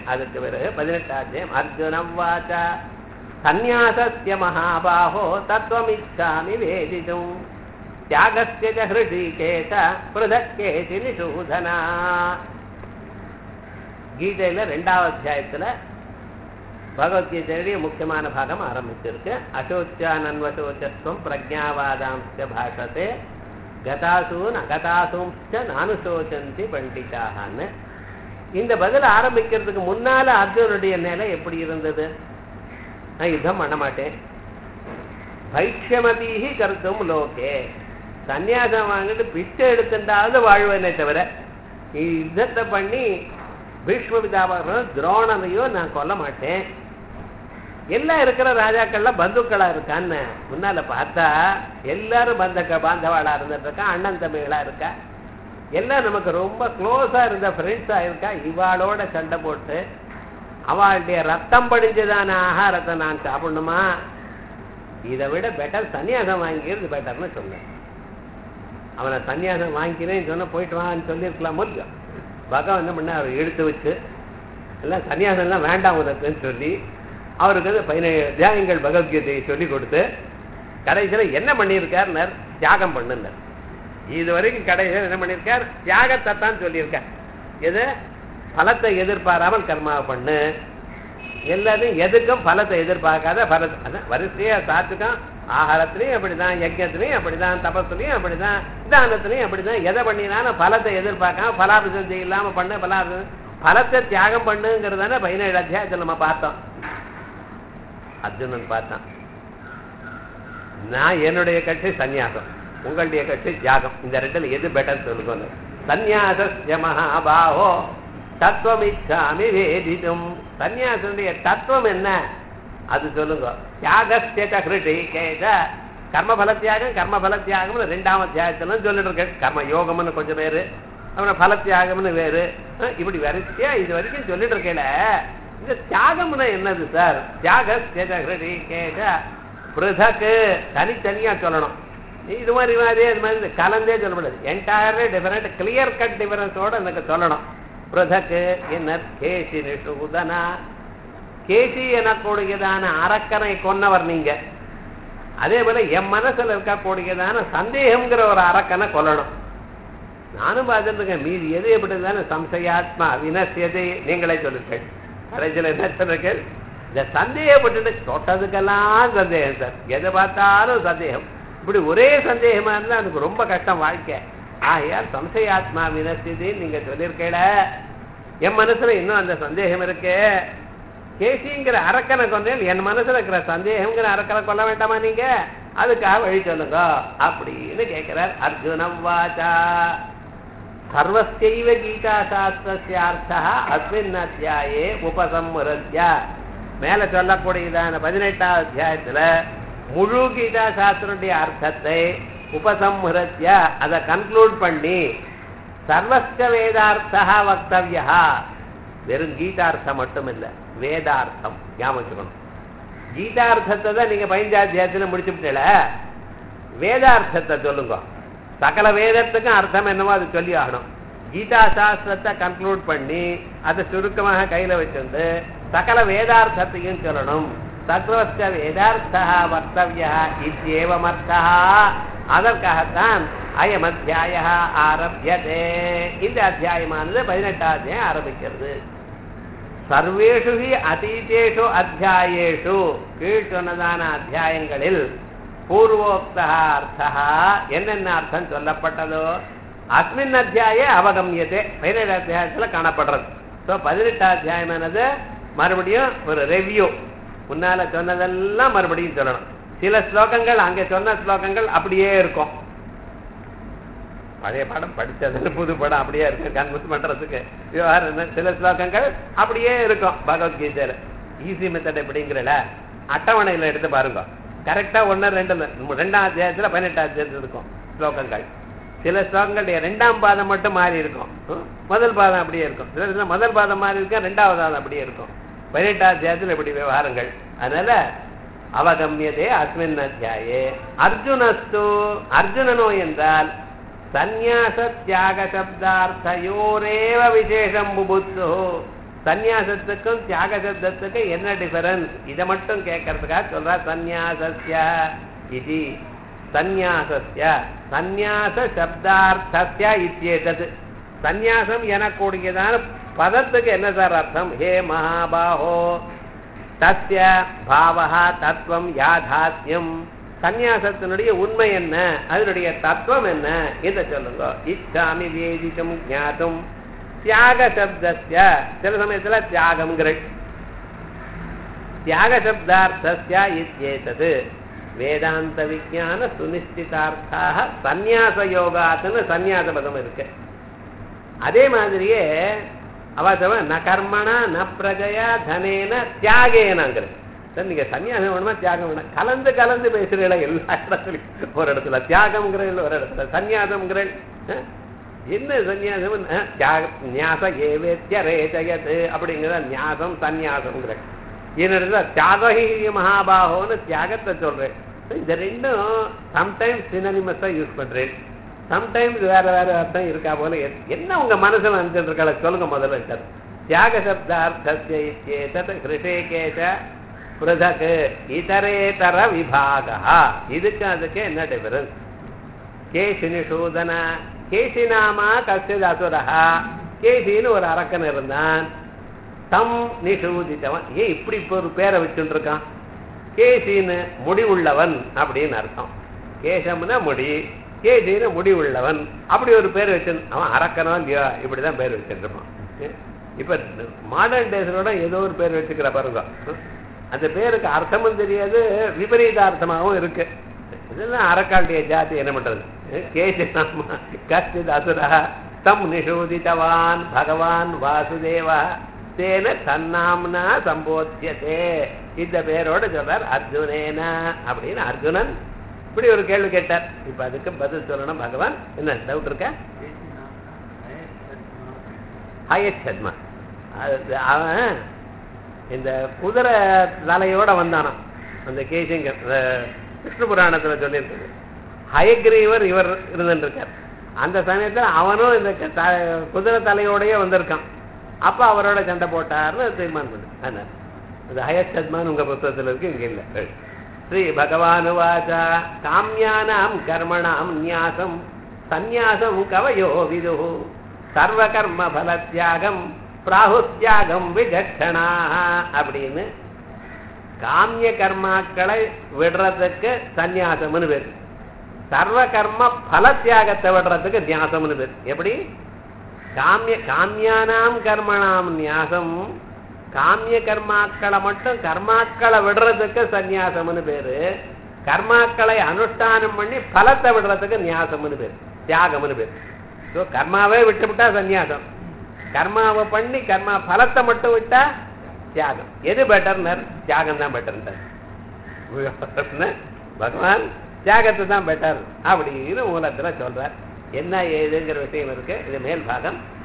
அதுக்கு பிறகு பதினெட்டாம் அர்ஜுனம் வாச்சா சந்நியாசஸ்ய மகாபாஹோ தத்துவமிச்சாமி வேதிதும் தியாகஸ்ய ச ஹிருஷிகேச பிருதக்கேசி நிஷூதனா கீதையில ரெண்டாவது அத்தியாயத்துல பகவத்கீதையுடைய முக்கியமான பாகம் ஆரம்பிச்சிருக்கு அசோச்சானன்வசோச்சஸ்வம் பிரஜாவாதாம்ச பாஷத்தே கதாசூன் அகதாசூம்ச்ச நானுசோச்சந்தி பண்டிதான்னு இந்த பதில் ஆரம்பிக்கிறதுக்கு முன்னால அர்ஜுனுடைய நிலை எப்படி இருந்தது நான் யுத்தம் பண்ண மாட்டேன் பைட்சமதீஹி கருத்தும் லோகே சன்னியாசம் வாங்கிட்டு பிச்சை எடுத்துட்டாவது வாழ்வேனே தவிர நீ யுத்தத்தை பண்ணி பீஷ்ம பிதாபகரன் துரோணனையோ நான் கொல்ல மாட்டேன் எல்லாம் இருக்கிற ராஜாக்கள்ல பந்துக்களா இருக்கான்னு முன்னால பார்த்தா எல்லாரும் பந்த பாந்தவாளா இருந்துட்டு இருக்கா அண்ணன் தம்பிகளா இருக்கா எல்லாம் நமக்கு ரொம்ப க்ளோஸா இருந்த ஃப்ரெண்ட்ஸா இருக்கா இவாளோட சண்டை போட்டு அவளுடைய ரத்தம் படிஞ்சதான ஆகாரத்தை நான் சாப்பிடணுமா இதை விட பெட்டர் சன்னியாசம் வாங்கிக்கிறது பெட்டர்னு சொன்னேன் அவனை சன்னியாசம் வாங்கிக்கிறேன்னு சொன்ன போயிட்டு வான்னு சொல்லியிருக்கலாம் முடியும் பகவான் என்ன பண்ண அவர் எடுத்து வச்சு எல்லாம் சன்னியாசம் எல்லாம் வேண்டாம் உனக்குன்னு சொல்லி அவருக்கு வந்து பதினேழு தியாகங்கள் பகவத்கீதையை சொல்லி கொடுத்து கடைசியில் என்ன பண்ணியிருக்காருனர் தியாகம் பண்ணுனர் இது வரைக்கும் கடைசியில் என்ன பண்ணியிருக்கார் தியாகத்தை தான் சொல்லியிருக்கார் எது பலத்தை எதிர்பாராமல் கர்மாவை பண்ணு எல்லாத்தையும் எதுக்கும் பலத்தை எதிர்பார்க்காத பல வரிசையா சாத்துக்கும் ஆகாரத்திலையும் அப்படிதான் யஜ்யத்திலையும் அப்படிதான் தபஸ்லையும் அப்படிதான் தானத்திலையும் அப்படிதான் எதை பண்ணினாலும் பலத்தை எதிர்பார்க்காம பலாபிசந்தி இல்லாம பண்ணு பலாபிசம் பலத்தை தியாகம் பண்ணுங்கிறதான பதினேழு அத்தியாயத்தில் நம்ம பார்த்தோம் அர்ஜுனன் பார்த்தான் நான் என்னுடைய கட்சி சந்நியாசம் உங்களுடைய கட்சி தியாகம் இந்த ரெண்டுல எது பெட்டர் சொல்லுங்க சந்நியாச மகாபாஹோ தத்துவமிச்சாமி வேதிதும் சன்னியாசனுடைய தத்துவம் என்ன அது சொல்லுங்க தியாகஸ்டேத கர்மபல தியாகம் கர்மபல தியாகம் ரெண்டாம் அத்தியாயத்துல சொல்லிட்டு இருக்கேன் கர்ம யோகம்னு கொஞ்சம் பேரு அப்புறம் பல தியாகம்னு வேறு இப்படி வரிசையா இது வரைக்கும் சொல்லிட்டு இருக்கேல இந்த தியாகம்னா என்னது சார் தியாக பிருதக்கு தனித்தனியா சொல்லணும் இது மாதிரி மாதிரியே இது மாதிரி கலந்தே சொல்லக்கூடாது என்டையர்லி டிஃபரெண்ட் கிளியர் கட் டிஃபரன்ஸோட எனக்கு சொல்லணும் பிருதக்கு என்ன கேசி நிஷூதனா கேசி எனக்கூடியதான அரக்கனை கொன்னவர் நீங்க அதே போல என் மனசுல இருக்கக்கூடியதான சந்தேகம்ங்கிற ஒரு அரக்கனை கொல்லணும் நானும் பார்த்துட்டு இருக்கேன் மீதி எது எப்படி தானே சம்சயாத்மா வினசியதை நீங்களே சொல்லுங்கள் கடைசியில் என்ன சொல்றீர்கள் இந்த சந்தேகப்பட்டு தொட்டதுக்கெல்லாம் சந்தேகம் சார் எதை பார்த்தாலும் சந்தேகம் இப்படி ஒரே சந்தேகமா இருந்தா எனக்கு ரொம்ப கஷ்டம் வாழ்க்கை ஆகையால் சம்சயாத்மா வினசியதை நீங்க சொல்லியிருக்கல என் மனசுல இன்னும் அந்த சந்தேகம் இருக்கு கேசிங்கிற அரக்கனை கொண்டேன் என் மனசுல இருக்கிற சந்தேகங்கிற அரக்கனை கொல்ல வேண்டாமா நீங்க அதுக்காக வழி சொல்லுங்க அப்படின்னு கேட்கிறார் அர்ஜுனம் வாச்சா சர்வஸ்யைவ கீதா சாஸ்திரஸ்யார்த்தா அஸ்மின் அத்தியாயே உபசம்ஹரத்யா மேல சொல்லக்கூடியதான பதினெட்டாம் அத்தியாயத்துல முழு கீதா சாஸ்திரனுடைய அர்த்தத்தை உபசம்ஹரத்யா அதை கன்க்ளூட் பண்ணி சர்வஸ்க வேதார்த்தா வக்தவியா வெறும் கீதார்த்தம் மட்டும் இல்ல வேதார்த்தம் ஞாபகம் கீதார்த்தத்தை தான் நீங்க பதினஞ்சாத்தியாயத்துல முடிச்சுட்டல வேதார்த்தத்தை சொல்லுங்க சகல வேதத்துக்கும் அர்த்தம் என்னவோ அது சொல்லி ஆகணும் கீதா சாஸ்திரத்தை கன்க்ளூட் பண்ணி அதை சுருக்கமாக கையில வச்சிருந்து சகல வேதார்த்தத்தையும் சொல்லணும் சர்வஸ்க வேதார்த்தா வக்தவியா இத்தியேவமர்த்தா அதற்காகத்தான் அயம் அத்தியாய ஆரம்பியதே இந்த அத்தியாயமானது பதினெட்டாம் அத்தியாயம் ஆரம்பிக்கிறது சர்வேஷு ஹி அதீதேஷு அத்தியாயேஷு கீழ் சொன்னதான அத்தியாயங்களில் பூர்வோக்தா அர்த்தா என்னென்ன அர்த்தம் சொல்லப்பட்டதோ அஸ்மின் அத்தியாயே அவகமியதே பதினேழு அத்தியாயத்துல காணப்படுறது ஸோ பதினெட்டாம் அத்தியாயமானது மறுபடியும் ஒரு ரெவ்யூ முன்னால சொன்னதெல்லாம் மறுபடியும் சொல்லணும் சில ஸ்லோகங்கள் அங்கே சொன்ன ஸ்லோகங்கள் அப்படியே இருக்கும் பழைய படம் படிச்சது புது படம் அப்படியே இருக்கு கன்வெர்ட் பண்றதுக்கு விவகாரம் சில ஸ்லோகங்கள் அப்படியே இருக்கும் பகவத்கீதையில ஈஸி மெத்தட் எப்படிங்கிறல அட்டவணையில எடுத்து பாருங்க கரெக்டா ஒன்னு ரெண்டு ரெண்டாம் அத்தியாயத்துல பதினெட்டாம் அத்தியாயத்துல இருக்கும் ஸ்லோகங்கள் சில ஸ்லோகங்களுடைய ரெண்டாம் பாதம் மட்டும் மாறி இருக்கும் முதல் பாதம் அப்படியே இருக்கும் சில முதல் பாதம் மாறி இருக்கும் ரெண்டாவது பாதம் அப்படியே இருக்கும் பதினெட்டாம் அத்தியாயத்தில் இப்படி விவகாரங்கள் அதனால அவகமியதே அஸ்மின் அத்தியாயே அர்ஜுனஸ்து அர்ஜுனனோ என்றால் சந்நியாச தியாக சப்தார்த்தயோரேவ விசேஷம் புபுத்து சந்நியாசத்துக்கும் தியாக சப்தத்துக்கும் என்ன டிஃபரன்ஸ் இதை மட்டும் கேட்கறதுக்காக சொல்றா சந்நியாசஸ்ய இது சந்நியாசஸ்ய சந்நியாச சப்தார்த்தஸ்ய இத்தியேதது சந்நியாசம் எனக்கூடியதான பதத்துக்கு என்ன சார் அர்த்தம் ஹே மகாபாஹோ தஸ்ய பாவஹா தத்துவம் யாதாத்யம் சந்நியாசத்தினுடைய உண்மை என்ன அதனுடைய தத்துவம் என்ன இதை சொல்லுங்க இச்சாமி வேதிக்கும் ஞாத்தும் தியாக சப்தஸ்ய சில சமயத்துல தியாகம்ங்கிற தியாக சப்தார்த்தஸ்ய இத்யேதது வேதாந்த விஜான சுனிஷ்டிதார்த்தாக சந்நியாச யோகாத்துன்னு சந்நியாச பதம் இருக்கு அதே மாதிரியே அவ சொல்ல ந கர்மணா ந பிரஜயா தனேன தியாகேனங்கிறது சார் நீங்க சன்னியாசம் வேணுமா தியாகம் வேணும் கலந்து கலந்து பேசுறீங்களா எல்லா இடத்துலையும் ஒரு இடத்துல தியாகம்ங்கிறேன் ஒரு இடத்துல சன்னியாசம்ங்கிறேன் அஹ், என்ன சன்னியாசம் அஹ், தியாக நியாச ஏவேத்திய ரேஜயது அப்படிங்கிற நியாசம் சன்னியாசம்ங்கிறேன் என்னிடத்துல தியாகி மகாபாகோன்னு தியாகத்தை சொல்றேன் இந்த ரெண்டும் சம்டைம்ஸ் சினனிமஸா யூஸ் பண்றேன் சம்டைம்ஸ் வேற வேற அர்த்தம் இருக்கா போல எ- என்ன உங்க மனசுல நினைச்சிட்டு இருக்கல சொல்லுங்க முதல்ல சார் தியாக சப்தார்த்தஸ்ய இத்யேதத் ஹிருஷேகேஷ பிருதக் இதரேதர விபாகா இதுக்கு அதுக்கு என்ன டிஃபரன்ஸ் கேசி நிஷூதன கேசி நாமா கசித் அசுரஹா கேசின்னு ஒரு அரக்கன் இருந்தான் தம் நிஷூதித்தவன் ஏன் இப்படி இப்ப ஒரு பேரை வச்சுட்டு இருக்கான் கேசின்னு முடிவுள்ளவன் அப்படின்னு அர்த்தம் கேசம்னா முடி கேசின்னு முடிவுள்ளவன் அப்படி ஒரு பேர் வச்சு அவன் அரக்கனோ இல்லையோ இப்படிதான் பேர் வச்சுருப்பான் இப்ப மாடர்ன் டேஸோட ஏதோ ஒரு பேர் வச்சுக்கிற பாருங்க அந்த பேருக்கு அர்த்தமும் தெரியாது விபரீத அர்த்தமாகவும் இருக்கு இதெல்லாம் அரக்காண்டிய ஜாதி என்ன பண்றது கேசி நாம கஷ்டித் அசுரா தம் நிஷோதித்தவான் பகவான் வாசுதேவா தேன தன்னாம்னா சம்போத்தியதே இந்த பேரோட சொல்றார் அர்ஜுனேன அப்படின்னு அர்ஜுனன் இப்படி ஒரு கேள்வி கேட்டார் இப்ப அதுக்கு பதில் சொல்லணும் பகவான் என்ன டவுட் இருக்க ஹயத் சர்மா அது அவன் இந்த குதிரை தலையோட வந்தானாம் அந்த கேசிங்க விஷ்ணு புராணத்துல சொல்லியிருக்காரு ஹயக்ரீவர் இவர் இருந்துருக்கார் அந்த சமயத்துல அவனும் இந்த க- த- குதிரை தலையோடயே வந்திருக்கான் அப்ப அவரோட சண்டை போட்டார்னு தீர்மானம் பண்ணு அதனால அது ஹயச்சத்மான் உங்க புத்தகத்துல இருக்கு இங்க இல்ல ஸ்ரீ பகவான் வாச்சா காமியானாம் கர்மணாம் நியாசம் சந்நியாசம் கவயோ விது சர்வ கர்ம பல தியாகம் பிராகுத்தியாகம் விஜக்ஷணா அப்படின்னு காமிய கர்மாக்களை விடுறதுக்கு சந்நியாசம்னு பேர் சர்வ கர்ம பல தியாகத்தை விடுறதுக்கு நியாசம்னு பேர் எப்படி காமிய காமியானாம் கர்மணாம் நியாசம் காமிய கர்மாக்களை மட்டும் கர்மாக்களை விடுறதுக்கு சந்நியாசம்னு பேரு கர்மாக்களை அனுஷ்டானம் பண்ணி பலத்தை விடுறதுக்கு நியாசம்னு பேர் தியாகம்னு பேர் ஸோ கர்மாவே விட்டுவிட்டா சந்நியாசம் கர்மாவை பண்ணி கர்மா பலத்தை மட்டும் விட்டா தியாகம் எது பெட்டர்னர் தியாகம் தான் பெட்டர்னர் பகவான் தியாகத்தை தான் பெட்டர் அப்படின்னு மூலத்துல சொல்றார் என்ன ஏதுங்கிற விஷயம் இருக்கு இது மேல் பாகம்